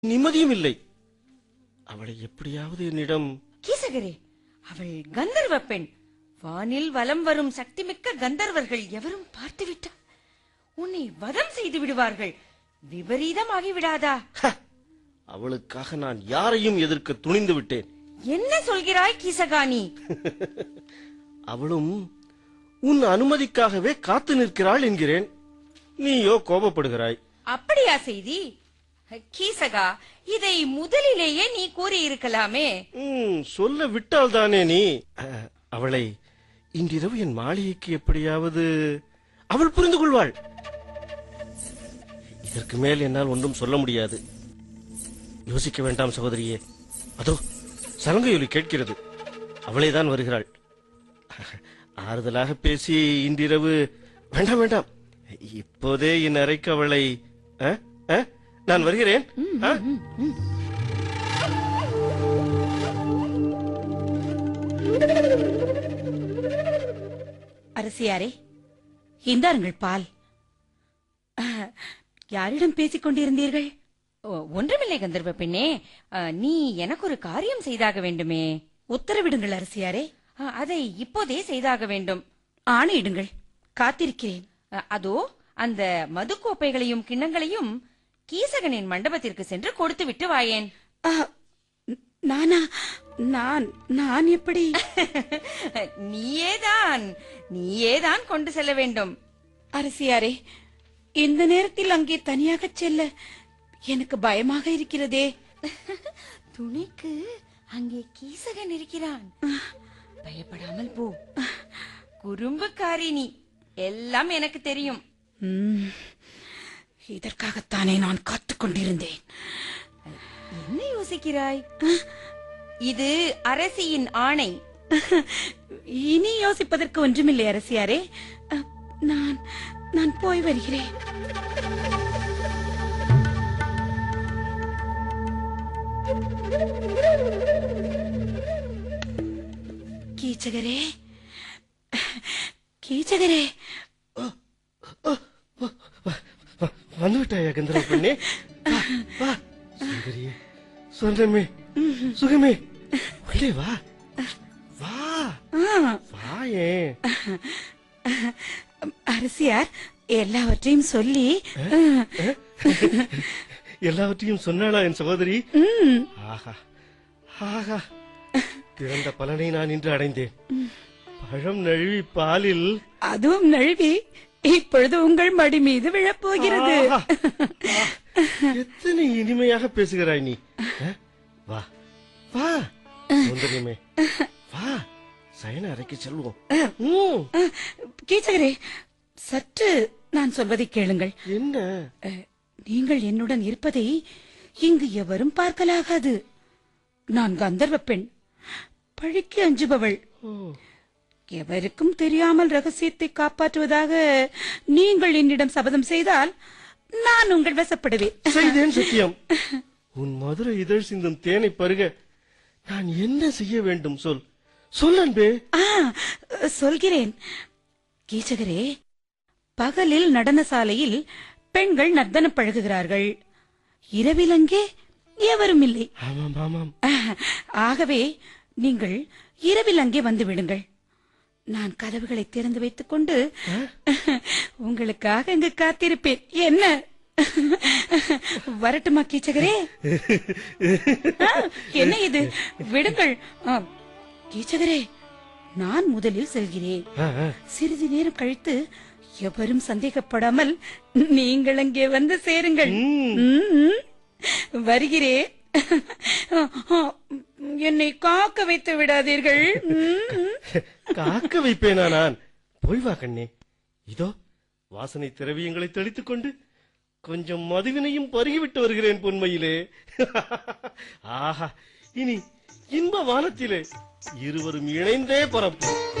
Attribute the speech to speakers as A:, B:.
A: நிம்மதியும் இல்லை அவளை எப்படியாவது என்னிடம்
B: கீசகரே அவள் கந்தர்வ பெண் வானில் வலம் வரும் சக்திமிக்க கந்தர்வர்கள் எவரும் பார்த்துவிட்டால் உன்னை வதம் செய்து விடுவார்கள் விபரீதமாகி விடாதா
A: ஹ! அவளுக்காக நான் யாரையும் எதிர்க்க துணிந்து விட்டேன்
B: என்ன சொல்கிறாய் கீசகானி
A: அவளும் உன் அனுமதிக்காகவே காத்து நிற்கிறாள் என்கிறேன் நீயோ கோபப்படுகிறாய்
B: அப்படியா செய்தி கீசகா இதை முதலிலேயே நீ கூறியிருக்கலாமே
A: ம், சொல்ல விட்டால் தானே நீ அஹ், அவளை இன்றிரவு என் மாளிகைக்கு எப்படியாவது அவள் புரிந்து கொள்வாள் இதற்கு மேல் என்னால் ஒன்றும் சொல்ல முடியாது யோசிக்க வேண்டாம் சகோதரியே அதோ சலங்கையொலி கேட்கிறது அவளேதான் வருகிறாள் ஆறுதலாக பேசி இன்றிரவு வேண்டாம் வேண்டாம் இப்போதே என் அறைக்கு அவளை அஹ், அஹ், நான் வருகிறேன் அஹ்?
C: அரசியாரே இந்தாருங்கள் பால் அஹ், யாரிடம் பேசிக் கொண்டிருந்தீர்கள்
B: ஓ, ஒன்றுமில்லை கந்தர்வ பெண்ணே அ, நீ எனக்கு ஒரு காரியம் செய்தாக வேண்டுமே
C: உத்தரவிடுங்கள் அரசியாரே
B: அ, அதை இப்போதே செய்தாக வேண்டும்
C: ஆணையிடுங்கள் காத்திருக்கிறேன்
B: அ, அதோ அந்த மதுக்கோப்பைகளையும் கிண்ணங்களையும் கீசகனின் மண்டபத்திற்கு சென்று கொடுத்து விட்டு வாயேன்
C: அஹ், ந- நானா நான் நான் எப்படி
B: நீயேதான் நீயேதான் கொண்டு செல்ல வேண்டும்
C: அரசியாரே இந்த நேரத்தில் அங்கே தனியாக செல்ல எனக்கு பயமாக இருக்கிறதே
B: துணிக்கு அங்கே கீசகன் இருக்கிறான் பயப்படாமல் போ குறும்புக்காரி நீ எல்லாம் எனக்கு தெரியும்
C: ம், இதற்காகத்தானே நான் காத்துக் கொண்டிருந்தேன்
B: என்ன யோசிக்கிறாய் இது அரசியின் ஆணை
C: இனி யோசிப்பதற்கு ஒன்றுமில்லை அரசியாரே அஹ், நான் நான் போய் வருகிறேன் கீச்சகரே கீச்சகரே
A: வந்து விட்டாயா கந்தரவ பெண்ணே வா, வா சுந்தரியே சொந்தமே சுகமே உள்ளே வா வா
C: ஆ,
A: வாயே
C: அரசியார் எல்லாவற்றையும் சொல்லி அஹ்,
A: எல்லாவற்றையும் சொன்னாளா என் சகோதரி
C: ம்,
A: ஆஹா ஆஹா பிறந்த பலனை நான் இன்று அடைந்தேன் பழம் நழுவி பாலில்
C: அதுவும் நழுவி இப்பொழுது உங்கள் மடி மீது விழப்போகிறது
A: ஆஹா. ஆ, எத்தனை இனிமையாக பேசுகிறாய் நீ அஹ், வா வா சுந்தரியமே வா சயன அறைக்கு செல்வோம் ம்,
C: அஹ், கீச்சகரே சற்று நான் சொல்வதை கேளுங்கள்
A: என்ன
C: அஹ், நீங்கள் என்னுடன் இருப்பதை இங்கு எவரும் பார்க்கலாகாது நான் கந்தர்வ பெண் பழிக்கு அஞ்சுபவள்
A: ஓ,
C: எவருக்கும் தெரியாமல் ரகசியத்தை காப்பாற்றுவதாக நீங்கள் என்னிடம் சபதம் செய்தால் நான் உங்கள் வசப்படுவேன்
A: செய்தேன் சத்தியம் உன் மதுரை இதழ் சிந்தும் தேனை பருக நான் என்ன செய்ய வேண்டும் சொல் சொல் அன்பே
C: ஆ சொல்கிறேன் கீச்சகரே பகலில் நடனசாலையில் பெண்கள் நர்த்தனம் பழகுகிறார்கள் இரவில் அங்கே எவரும் இல்லை
A: ஆமாம் ஆமாம்
C: ஆஹ், ஆகவே நீங்கள் இரவில் அங்கே வந்து விடுங்கள் நான் கதவுகளை திறந்து வைத்துக் கொண்டு உங்களுக்காக இங்கு காத்திருப்பேன் என்ன வரட்டுமா கீச்சகரே ஆ, என்ன இது விடுங்கள் ஆ, கீச்சகரே நான் முதலில் செல்கிறேன்
A: ஆ, ஆ.
C: சிறிது நேரம் கழித்து எவரும் சந்தேகப்படாமல் நீங்கள் அங்கே வந்து சேருங்கள்
A: ம்.
C: ம், ம். வருகிறேன் என்னை காக்க வைத்து விடாதீர்கள் ம், ம்.
A: காக்க வைப்பேனா நான் போய் வா கண்ணே இதோ வாசனை திரவியங்களை தெளித்துக் கொண்டு கொஞ்சம் மதுவினையும் பருகிவிட்டு வருகிறேன் பொன்மையிலே ஆஹா இனி இன்ப வானத்திலே இருவரும் இணைந்தே பரப்போம்